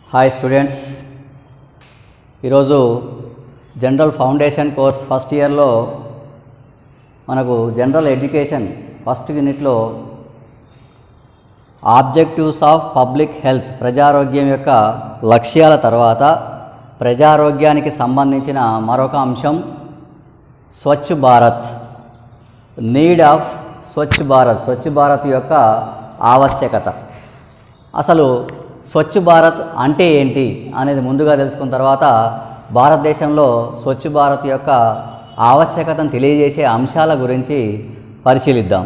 hi students ఈరోజు general foundation course first ఇయర్లో మనకు జనరల్ ఎడ్యుకేషన్ ఫస్ట్ యూనిట్లో ఆబ్జెక్టివ్స్ ఆఫ్ పబ్లిక్ హెల్త్ ప్రజారోగ్యం యొక్క లక్ష్యాల తర్వాత ప్రజారోగ్యానికి సంబంధించిన మరొక అంశం స్వచ్ఛ భారత్ నీడ్ ఆఫ్ స్వచ్ఛ భారత్ స్వచ్ఛ భారత్ యొక్క ఆవశ్యకత అసలు స్వచ్ఛ భారత్ అంటే ఏంటి అనేది ముందుగా తెలుసుకున్న తర్వాత భారతదేశంలో స్వచ్ఛ భారత్ యొక్క ఆవశ్యకతను తెలియజేసే అంశాల గురించి పరిశీలిద్దాం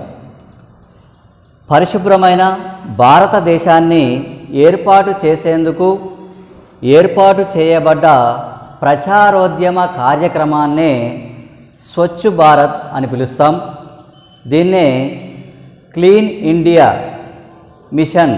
పరిశుభ్రమైన భారతదేశాన్ని ఏర్పాటు చేసేందుకు ఏర్పాటు చేయబడ్డ ప్రచారోద్యమ కార్యక్రమాన్నే స్వచ్ఛ భారత్ అని పిలుస్తాం దీన్నే clean India mission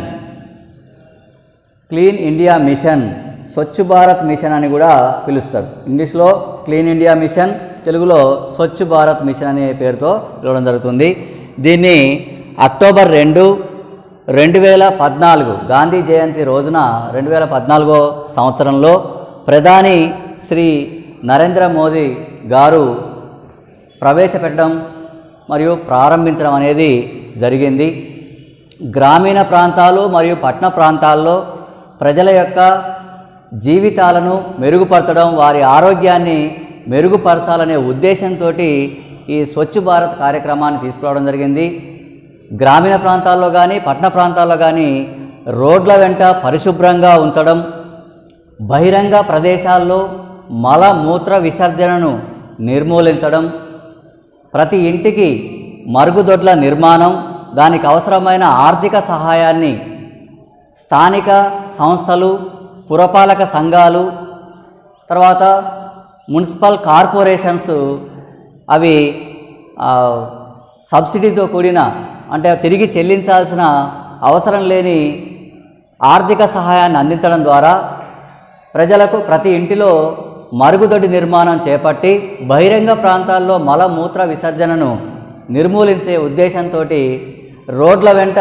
clean India mission Swachh Bharat mission అని కూడా పిలుస్తారు ఇంగ్లీష్లో క్లీన్ ఇండియా మిషన్ తెలుగులో స్వచ్ఛ భారత్ మిషన్ అనే పేరుతో పిలవడం జరుగుతుంది దీన్ని అక్టోబర్ రెండు రెండు వేల పద్నాలుగు గాంధీ జయంతి రోజున రెండు వేల పద్నాలుగో సంవత్సరంలో ప్రధాని శ్రీ నరేంద్ర మోదీ గారు ప్రవేశపెట్టడం మరియు ప్రారంభించడం అనేది జరిగింది గ్రామీణ ప్రాంతాలు మరియు పట్టణ ప్రాంతాల్లో ప్రజల యొక్క జీవితాలను మెరుగుపరచడం వారి ఆరోగ్యాన్ని మెరుగుపరచాలనే ఉద్దేశంతో ఈ స్వచ్ఛ భారత్ కార్యక్రమాన్ని తీసుకురావడం జరిగింది గ్రామీణ ప్రాంతాల్లో కానీ పట్టణ ప్రాంతాల్లో కానీ రోడ్ల వెంట పరిశుభ్రంగా ఉంచడం బహిరంగ ప్రదేశాల్లో మల మూత్ర విసర్జనను నిర్మూలించడం ప్రతి ఇంటికి మరుగుదొడ్ల నిర్మాణం దానికి అవసరమైన ఆర్థిక సహాయాన్ని స్థానిక సంస్థలు పురపాలక సంఘాలు తర్వాత మున్సిపల్ కార్పొరేషన్స్ అవి ఆ, సబ్సిడీతో కూడిన అంటే తిరిగి చెల్లించాల్సిన అవసరం లేని ఆర్థిక సహాయాన్ని అందించడం ద్వారా ప్రజలకు ప్రతి ఇంటిలో మరుగుదొడ్డి నిర్మాణం చేపట్టి బహిరంగ ప్రాంతాల్లో మలమూత్ర విసర్జనను నిర్మూలించే ఉద్దేశంతో రోడ్ల వెంట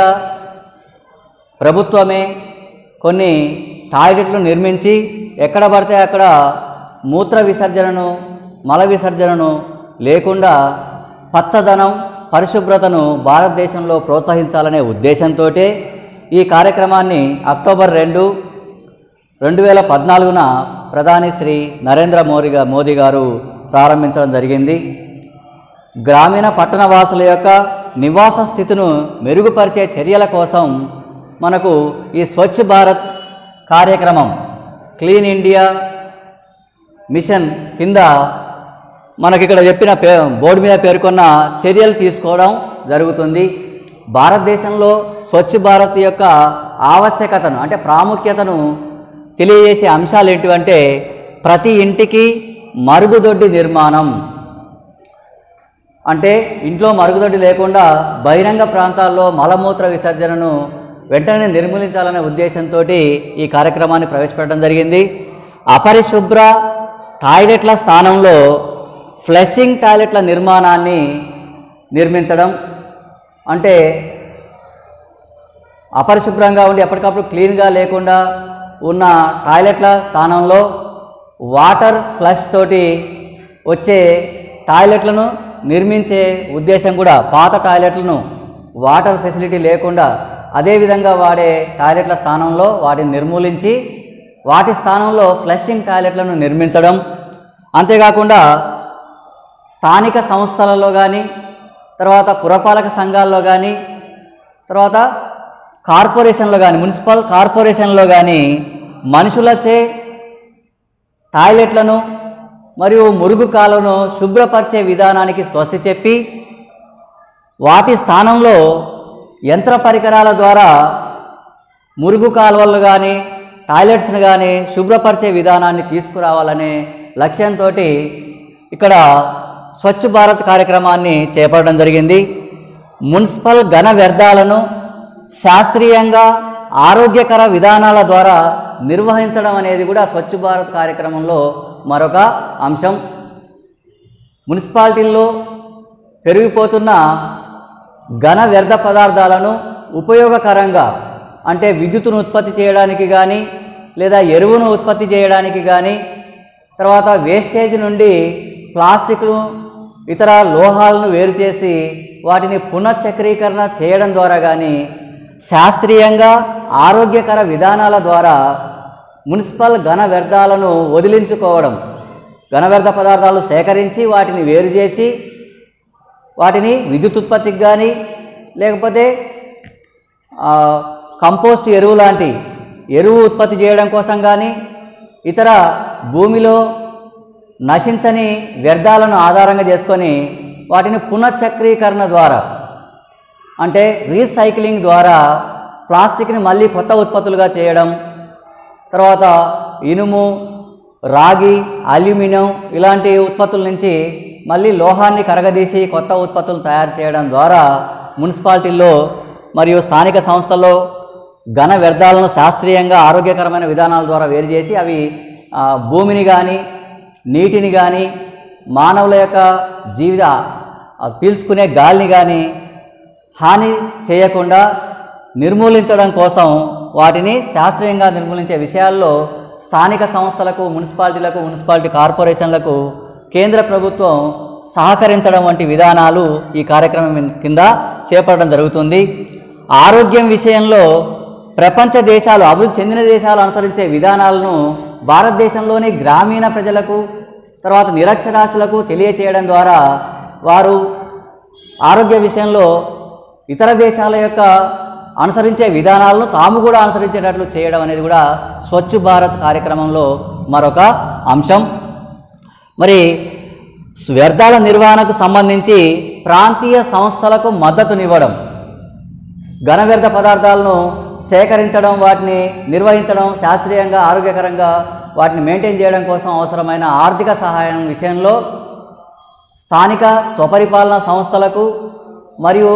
ప్రభుత్వమే కొన్ని టాయిలెట్లు నిర్మించి ఎక్కడ పడితే అక్కడ మూత్ర విసర్జనను మల విసర్జనను లేకుండా పచ్చదనం పరిశుభ్రతను భారతదేశంలో ప్రోత్సహించాలనే ఉద్దేశంతో ఈ కార్యక్రమాన్ని అక్టోబర్ రెండు రెండు వేల పద్నాలుగున ప్రధాని శ్రీ నరేంద్ర మోదీ గా- మోదీ గారు ప్రారంభించడం జరిగింది గ్రామీణ పట్టణ వాసుల యొక్క నివాస స్థితిను మెరుగుపరిచే చర్యల కోసం మనకు ఈ స్వచ్ఛ భారత్ కార్యక్రమం క్లీన్ ఇండియా మిషన్ కింద మనకి ఇక్కడ చెప్పిన పే బోర్డు మీద పేర్కొన్న చర్యలు తీసుకోవడం జరుగుతుంది భారతదేశంలో స్వచ్ఛ భారత్ యొక్క ఆవశ్యకతను అంటే ప్రాముఖ్యతను తెలియజేసే అంశాలు ఏంటివంటే ప్రతి ఇంటికి మరుగుదొడ్డి నిర్మాణం అంటే ఇంట్లో మరుగుదొడ్డి లేకుండా బహిరంగ ప్రాంతాల్లో మలమూత్ర విసర్జనను వెంటనే నిర్మూలించాలనే ఉద్దేశంతో ఈ కార్యక్రమాన్ని ప్రవేశపెట్టడం జరిగింది అపరిశుభ్ర టాయిలెట్ల స్థానంలో ఫ్లషింగ్ టాయిలెట్ల నిర్మాణాన్ని నిర్మించడం అంటే అపరిశుభ్రంగా ఉండి ఎప్పటికప్పుడు క్లీన్గా లేకుండా ఉన్న టాయిలెట్ల స్థానంలో వాటర్ ఫ్లష్ తోటి వచ్చే టాయిలెట్లను నిర్మించే ఉద్దేశం కూడా పాత టాయిలెట్లను వాటర్ ఫెసిలిటీ లేకుండా అదేవిధంగా వాడే టాయిలెట్ల స్థానంలో వాటిని నిర్మూలించి వాటి స్థానంలో ఫ్లషింగ్ టాయిలెట్లను నిర్మించడం అంతేకాకుండా స్థానిక సంస్థలలో కానీ తర్వాత పురపాలక సంఘాల్లో కానీ తర్వాత కార్పొరేషన్లో కానీ మున్సిపల్ కార్పొరేషన్లో కానీ మనుషులచే టాయిలెట్లను మరియు మురుగు కాలను శుభ్రపరిచే విధానానికి స్వస్తి చెప్పి వాటి స్థానంలో యంత్ర పరికరాల ద్వారా మురుగు కాలువలు కానీ టాయిలెట్స్ని కానీ శుభ్రపరిచే విధానాన్ని తీసుకురావాలనే లక్ష్యంతో ఇక్కడ స్వచ్ఛ భారత్ కార్యక్రమాన్ని చేపట్టడం జరిగింది మున్సిపల్ ఘన వ్యర్థాలను శాస్త్రీయంగా ఆరోగ్యకర విధానాల ద్వారా నిర్వహించడం అనేది కూడా స్వచ్ఛ భారత్ కార్యక్రమంలో మరొక అంశం మున్సిపాలిటీల్లో పెరిగిపోతున్న ఘన వ్యర్థ పదార్థాలను ఉపయోగకరంగా అంటే విద్యుత్తును ఉత్పత్తి చేయడానికి కానీ లేదా ఎరువును ఉత్పత్తి చేయడానికి కానీ తర్వాత వేస్టేజ్ నుండి ప్లాస్టిక్ను ఇతర లోహాలను వేరు చేసి వాటిని పునశ్చక్రీకరణ చేయడం ద్వారా కానీ శాస్త్రీయంగా ఆరోగ్యకర విధానాల ద్వారా మున్సిపల్ ఘన వ్యర్థాలను వదిలించుకోవడం ఘన వ్యర్థ పదార్థాలు సేకరించి వాటిని వేరు చేసి వాటిని విద్యుత్ ఉత్పత్తికి కానీ లేకపోతే ఆ, కంపోస్ట్ ఎరువు లాంటి ఎరువు ఉత్పత్తి చేయడం కోసం కానీ ఇతర భూమిలో నశించని వ్యర్థాలను ఆధారంగా చేసుకొని వాటిని పునశ్చక్రీకరణ ద్వారా అంటే రీసైక్లింగ్ ద్వారా ప్లాస్టిక్ని మళ్ళీ కొత్త ఉత్పత్తులుగా చేయడం తర్వాత ఇనుము రాగి అల్యూమినియం ఇలాంటి ఉత్పత్తుల నుంచి మళ్ళీ లోహాన్ని కరగదీసి కొత్త ఉత్పత్తులు తయారు చేయడం ద్వారా మున్సిపాలిటీల్లో మరియు స్థానిక సంస్థల్లో ఘన వ్యర్థాలను శాస్త్రీయంగా ఆరోగ్యకరమైన విధానాల ద్వారా వేరు చేసి అవి ఆ, భూమిని కానీ నీటిని కానీ మానవుల యొక్క జీవిత ఆ, పీల్చుకునే గాలిని కానీ హాని చేయకుండా నిర్మూలించడం కోసం వాటిని శాస్త్రీయంగా నిర్మూలించే విషయాల్లో స్థానిక సంస్థలకు మున్సిపాలిటీలకు మున్సిపాలిటీ కార్పొరేషన్లకు కేంద్ర ప్రభుత్వం సహకరించడం వంటి విధానాలు ఈ కార్యక్రమం కింద చేపట్టడం జరుగుతుంది ఆరోగ్యం విషయంలో ప్రపంచ దేశాలు అభివృద్ధి చెందిన దేశాలు అనుసరించే విధానాలను భారతదేశంలోని గ్రామీణ ప్రజలకు తర్వాత నిరక్షరాస్యులకు తెలియచేయడం ద్వారా వారు ఆరోగ్య విషయంలో ఇతర దేశాల యొక్క అనుసరించే విధానాలను తాము కూడా అనుసరించేటట్లు చేయడం అనేది కూడా స్వచ్ఛ భారత్ కార్యక్రమంలో మరొక అంశం మరి వ్యర్థాల నిర్వహణకు సంబంధించి ప్రాంతీయ సంస్థలకు మద్దతునివ్వడం ఘన వ్యర్థ పదార్థాలను సేకరించడం వాటిని నిర్వహించడం శాస్త్రీయంగా ఆరోగ్యకరంగా వాటిని మెయింటైన్ చేయడం కోసం అవసరమైన ఆర్థిక సహాయం విషయంలో స్థానిక స్వపరిపాలన సంస్థలకు మరియు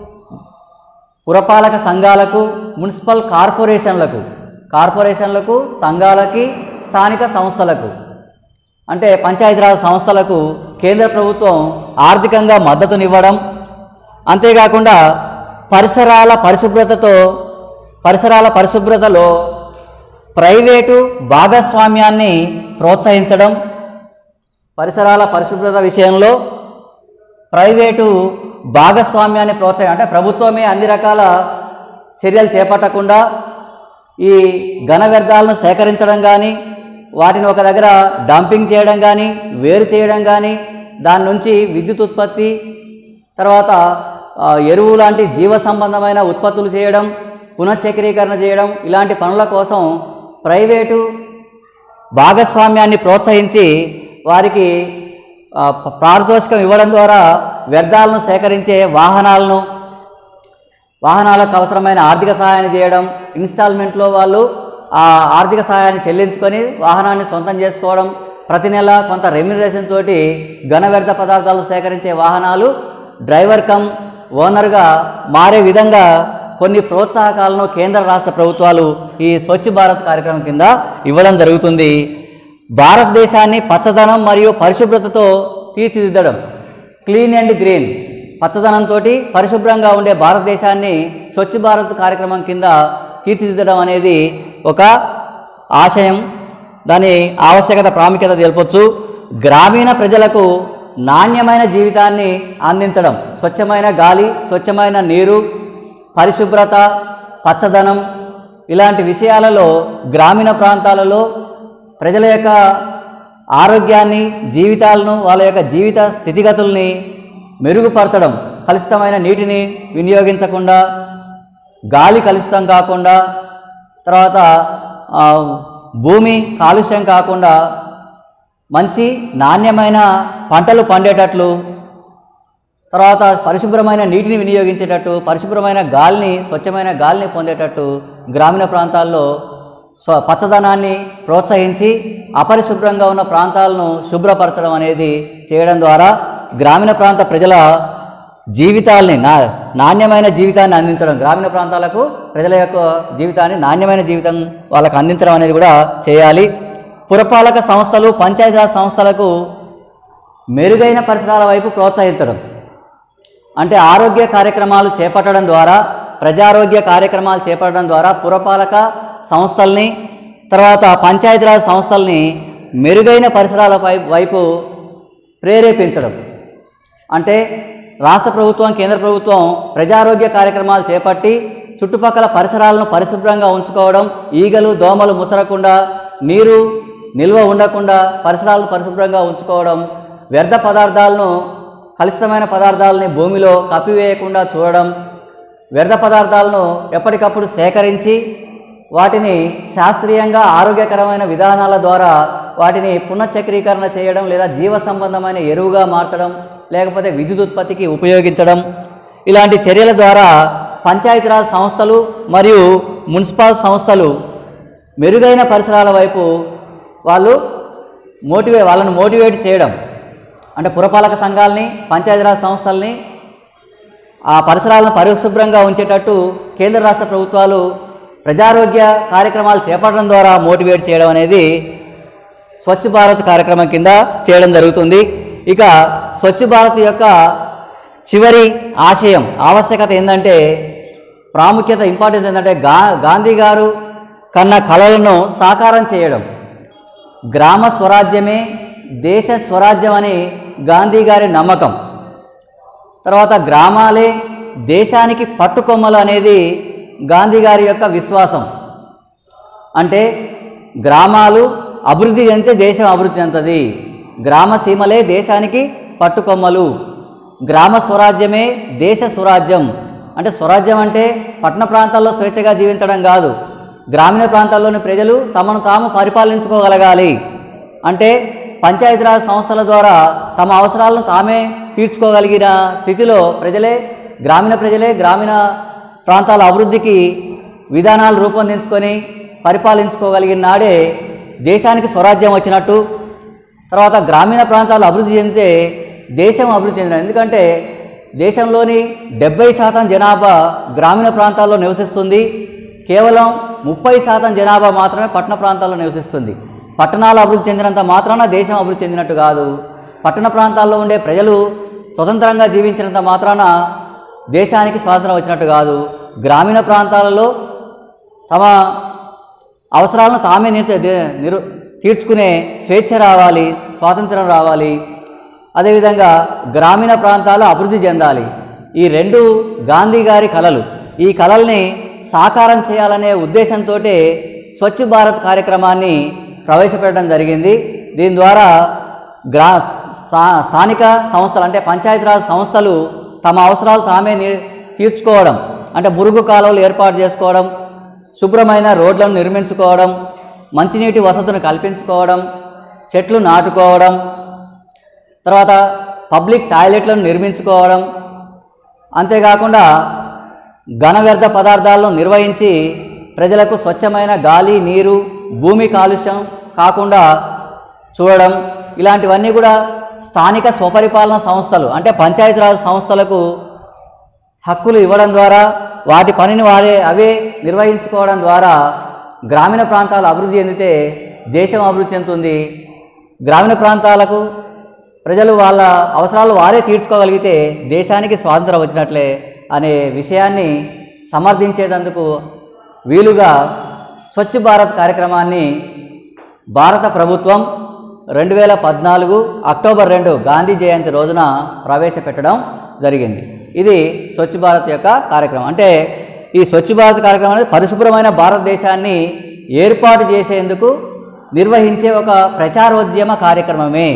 పురపాలక సంఘాలకు మున్సిపల్ కార్పొరేషన్లకు కార్పొరేషన్లకు సంఘాలకి స్థానిక సంస్థలకు అంటే పంచాయతీరాజ్ సంస్థలకు కేంద్ర ప్రభుత్వం ఆర్థికంగా మద్దతునివ్వడం అంతేకాకుండా పరిసరాల పరిశుభ్రతతో పరిసరాల పరిశుభ్రతలో ప్రైవేటు భాగస్వామ్యాన్ని ప్రోత్సహించడం పరిసరాల పరిశుభ్రత విషయంలో ప్రైవేటు భాగస్వామ్యాన్ని ప్రోత్సహం అంటే ప్రభుత్వమే అన్ని రకాల చర్యలు చేపట్టకుండా ఈ ఘన వ్యర్థాలను సేకరించడం కానీ వాటిని ఒక దగ్గర డంపింగ్ చేయడం కానీ వేరు చేయడం కానీ దాని నుంచి విద్యుత్ ఉత్పత్తి తర్వాత ఆ, ఎరువు లాంటి జీవ సంబంధమైన ఉత్పత్తులు చేయడం పునశ్చక్రీకరణ చేయడం ఇలాంటి పనుల కోసం ప్రైవేటు భాగస్వామ్యాన్ని ప్రోత్సహించి వారికి ఆ, ప- పారితోషికం ఇవ్వడం ద్వారా వ్యర్థాలను సేకరించే వాహనాలను వాహనాలకు అవసరమైన ఆర్థిక సహాయాన్ని చేయడం ఇన్స్టాల్మెంట్లో వాళ్ళు ఆ ఆర్థిక సహాయాన్ని చెల్లించుకొని వాహనాన్ని సొంతం చేసుకోవడం ప్రతి నెల కొంత రెమ్యునరేషన్ తోటి ఘన వ్యర్థ పదార్థాలు సేకరించే వాహనాలు డ్రైవర్ కమ్ ఓనర్గా మారే విధంగా కొన్ని ప్రోత్సాహకాలను కేంద్ర రాష్ట్ర ప్రభుత్వాలు ఈ స్వచ్ఛ భారత్ కార్యక్రమం కింద ఇవ్వడం జరుగుతుంది భారతదేశాన్ని పచ్చదనం మరియు పరిశుభ్రతతో తీర్చిదిద్దడం క్లీన్ అండ్ గ్రీన్ పచ్చదనంతో పరిశుభ్రంగా ఉండే భారతదేశాన్ని స్వచ్ఛ భారత్ కార్యక్రమం కింద తీర్చిదిద్దడం అనేది ఒక ఆశయం దాని ఆవశ్యకత ప్రాముఖ్యత తెలపొచ్చు గ్రామీణ ప్రజలకు నాణ్యమైన జీవితాన్ని అందించడం స్వచ్ఛమైన గాలి స్వచ్ఛమైన నీరు పరిశుభ్రత పచ్చదనం ఇలాంటి విషయాలలో గ్రామీణ ప్రాంతాలలో ప్రజల యొక్క ఆరోగ్యాన్ని జీవితాలను వాళ్ళ యొక్క జీవిత స్థితిగతుల్ని మెరుగుపరచడం కలుషితమైన నీటిని వినియోగించకుండా గాలి కలుషితం కాకుండా తర్వాత ఆ, భూమి కాలుష్యం కాకుండా మంచి నాణ్యమైన పంటలు పండేటట్లు తర్వాత పరిశుభ్రమైన నీటిని వినియోగించేటట్టు పరిశుభ్రమైన గాలిని స్వచ్ఛమైన గాలిని పొందేటట్టు గ్రామీణ ప్రాంతాల్లో స్వ పచ్చదనాన్ని ప్రోత్సహించి అపరిశుభ్రంగా ఉన్న ప్రాంతాలను శుభ్రపరచడం అనేది చేయడం ద్వారా గ్రామీణ ప్రాంత ప్రజల జీవితాల్ని నా నాణ్యమైన జీవితాన్ని అందించడం గ్రామీణ ప్రాంతాలకు ప్రజల యొక్క జీవితాన్ని నాణ్యమైన జీవితం వాళ్ళకు అందించడం అనేది కూడా చేయాలి పురపాలక సంస్థలు పంచాయతీరాజ్ సంస్థలకు మెరుగైన పరిసరాల వైపు ప్రోత్సహించడం అంటే ఆరోగ్య కార్యక్రమాలు చేపట్టడం ద్వారా ప్రజారోగ్య కార్యక్రమాలు చేపట్టడం ద్వారా పురపాలక సంస్థల్ని తర్వాత పంచాయతీరాజ్ సంస్థల్ని మెరుగైన పరిసరాల పై- వైపు ప్రేరేపించడం అంటే రాష్ట్ర ప్రభుత్వం కేంద్ర ప్రభుత్వం ప్రజారోగ్య కార్యక్రమాలు చేపట్టి చుట్టుపక్కల పరిసరాలను పరిశుభ్రంగా ఉంచుకోవడం ఈగలు దోమలు ముసరకుండా నీరు నిల్వ ఉండకుండా పరిసరాలను పరిశుభ్రంగా ఉంచుకోవడం వ్యర్థ పదార్థాలను కలుషితమైన పదార్థాలని భూమిలో కప్పివేయకుండా చూడడం వ్యర్థ పదార్థాలను ఎప్పటికప్పుడు సేకరించి వాటిని శాస్త్రీయంగా ఆరోగ్యకరమైన విధానాల ద్వారా వాటిని పునఃచక్రీకరణ చేయడం లేదా జీవ సంబంధమైన ఎరువుగా మార్చడం లేకపోతే విద్యుత్ ఉత్పత్తికి ఉపయోగించడం ఇలాంటి చర్యల ద్వారా పంచాయతీరాజ్ సంస్థలు మరియు మున్సిపల్ సంస్థలు మెరుగైన పరిసరాల వైపు వాళ్ళు మోటివే వాళ్ళను మోటివేట్ చేయడం అంటే పురపాలక సంఘాలని పంచాయతీరాజ్ సంస్థల్ని ఆ పరిసరాలను పరిశుభ్రంగా ఉంచేటట్టు కేంద్ర రాష్ట్ర ప్రభుత్వాలు ప్రజారోగ్య కార్యక్రమాలు చేపట్టడం ద్వారా మోటివేట్ చేయడం అనేది స్వచ్ఛ భారత్ కార్యక్రమం కింద చేయడం జరుగుతుంది ఇక స్వచ్ఛ భారత్ యొక్క చివరి ఆశయం ఆవశ్యకత ఏంటంటే ప్రాముఖ్యత ఇంపార్టెన్స్ ఏంటంటే గా గాంధీ గారు కన్న కళలను సాకారం చేయడం గ్రామ స్వరాజ్యమే దేశ స్వరాజ్యం అని గాంధీ గారి నమ్మకం తర్వాత గ్రామాలే దేశానికి పట్టుకొమ్మలు అనేది గాంధీ గారి యొక్క విశ్వాసం అంటే గ్రామాలు అభివృద్ధి చెందితే దేశం అభివృద్ధి చెందుతుంది గ్రామ సీమలే దేశానికి పట్టుకొమ్మలు గ్రామ స్వరాజ్యమే దేశ స్వరాజ్యం అంటే స్వరాజ్యం అంటే పట్టణ ప్రాంతాల్లో స్వేచ్ఛగా జీవించడం కాదు గ్రామీణ ప్రాంతాల్లోని ప్రజలు తమను తాము పరిపాలించుకోగలగాలి అంటే పంచాయతీరాజ్ సంస్థల ద్వారా తమ అవసరాలను తామే తీర్చుకోగలిగిన స్థితిలో ప్రజలే గ్రామీణ ప్రజలే గ్రామీణ ప్రాంతాల అభివృద్ధికి విధానాలు రూపొందించుకొని పరిపాలించుకోగలిగిన నాడే దేశానికి స్వరాజ్యం వచ్చినట్టు తర్వాత గ్రామీణ ప్రాంతాలు అభివృద్ధి చెందితే దేశం అభివృద్ధి చెందిన ఎందుకంటే దేశంలోని డెబ్బై శాతం జనాభా గ్రామీణ ప్రాంతాల్లో నివసిస్తుంది కేవలం ముప్పై శాతం జనాభా మాత్రమే పట్టణ ప్రాంతాల్లో నివసిస్తుంది పట్టణాలు అభివృద్ధి చెందినంత మాత్రాన దేశం అభివృద్ధి చెందినట్టు కాదు పట్టణ ప్రాంతాల్లో ఉండే ప్రజలు స్వతంత్రంగా జీవించినంత మాత్రాన దేశానికి స్వాతంత్రం వచ్చినట్టు కాదు గ్రామీణ ప్రాంతాలలో తమ అవసరాలను తామే నిర్- దే- నిరు తీర్చుకునే స్వేచ్ఛ రావాలి స్వాతంత్రం రావాలి అదేవిధంగా గ్రామీణ ప్రాంతాలు అభివృద్ధి చెందాలి ఈ రెండు గాంధీ గారి కలలు ఈ కలల్ని సాకారం చేయాలనే ఉద్దేశంతో స్వచ్ఛ భారత్ కార్యక్రమాన్ని ప్రవేశపెట్టడం జరిగింది దీని ద్వారా గ్రా స్థా స్థానిక సంస్థలు అంటే పంచాయతీరాజ్ సంస్థలు తమ అవసరాలు తామే ని- తీర్చుకోవడం అంటే మురుగు కాలువలు ఏర్పాటు చేసుకోవడం శుభ్రమైన రోడ్లను నిర్మించుకోవడం మంచినీటి వసతులను కల్పించుకోవడం చెట్లు నాటుకోవడం తర్వాత పబ్లిక్ టాయిలెట్లను నిర్మించుకోవడం అంతేకాకుండా ఘన వ్యర్థ పదార్థాలను నిర్వహించి ప్రజలకు స్వచ్ఛమైన గాలి నీరు భూమి కాలుష్యం కాకుండా చూడడం ఇలాంటివన్నీ కూడా స్థానిక స్వపరిపాలన సంస్థలు అంటే పంచాయతీరాజ్ సంస్థలకు హక్కులు ఇవ్వడం ద్వారా వాటి పనిని వారే అవే నిర్వహించుకోవడం ద్వారా గ్రామీణ ప్రాంతాలు అభివృద్ధి చెందితే దేశం అభివృద్ధి చెందుతుంది గ్రామీణ ప్రాంతాలకు ప్రజలు వాళ్ళ అవసరాలు వారే తీర్చుకోగలిగితే దేశానికి స్వాతంత్రం వచ్చినట్లే అనే విషయాన్ని సమర్థించేందుకు వీలుగా స్వచ్ఛ భారత్ కార్యక్రమాన్ని భారత ప్రభుత్వం రెండు వేల పద్నాలుగు అక్టోబర్ రెండు గాంధీ జయంతి రోజున ప్రవేశపెట్టడం జరిగింది ఇది స్వచ్ఛ భారత్ యొక్క కార్యక్రమం అంటే ఈ స్వచ్ఛ భారత్ కార్యక్రమం అనేది పరిశుభ్రమైన భారతదేశాన్ని ఏర్పాటు చేసేందుకు నిర్వహించే ఒక ప్రచారోద్యమ కార్యక్రమమే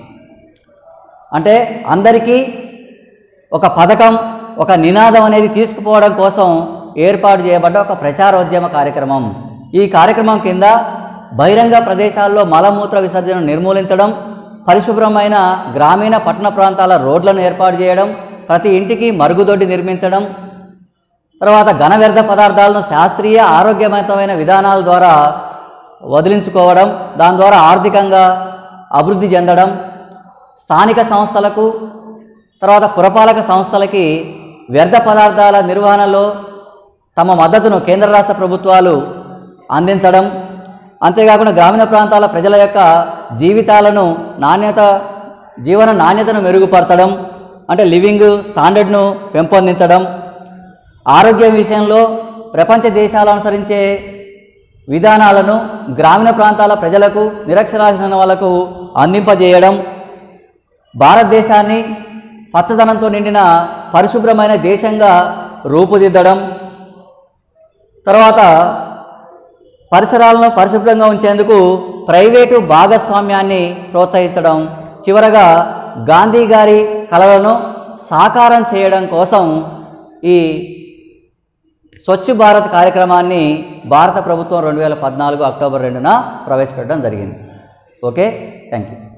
అంటే అందరికీ ఒక పథకం ఒక నినాదం అనేది తీసుకుపోవడం కోసం ఏర్పాటు చేయబడ్డ ఒక ప్రచారోద్యమ కార్యక్రమం ఈ కార్యక్రమం కింద బహిరంగ ప్రదేశాల్లో మలమూత్ర విసర్జన నిర్మూలించడం పరిశుభ్రమైన గ్రామీణ పట్టణ ప్రాంతాల రోడ్లను ఏర్పాటు చేయడం ప్రతి ఇంటికి మరుగుదొడ్డి నిర్మించడం తర్వాత ఘన వ్యర్థ పదార్థాలను శాస్త్రీయ ఆరోగ్యవంతమైన విధానాల ద్వారా వదిలించుకోవడం దాని ద్వారా ఆర్థికంగా అభివృద్ధి చెందడం స్థానిక సంస్థలకు తర్వాత పురపాలక సంస్థలకి వ్యర్థ పదార్థాల నిర్వహణలో తమ మద్దతును కేంద్ర రాష్ట్ర ప్రభుత్వాలు అందించడం అంతేకాకుండా గ్రామీణ ప్రాంతాల ప్రజల యొక్క జీవితాలను నాణ్యత జీవన నాణ్యతను మెరుగుపరచడం అంటే లివింగ్ స్టాండర్డ్ను పెంపొందించడం ఆరోగ్యం విషయంలో ప్రపంచ దేశాలు అనుసరించే విధానాలను గ్రామీణ ప్రాంతాల ప్రజలకు నిరక్షరాస్యమైన వాళ్లకు అందింపజేయడం భారతదేశాన్ని పచ్చదనంతో నిండిన పరిశుభ్రమైన దేశంగా రూపుదిద్దడం తర్వాత పరిసరాలను పరిశుభ్రంగా ఉంచేందుకు ప్రైవేటు భాగస్వామ్యాన్ని ప్రోత్సహించడం చివరగా గాంధీ గారి కలలను సాకారం చేయడం కోసం ఈ స్వచ్ఛ భారత్ కార్యక్రమాన్ని భారత ప్రభుత్వం రెండు వేల పద్నాలుగు అక్టోబర్ రెండున ప్రవేశపెట్టడం జరిగింది ఓకే థ్యాంక్ యూ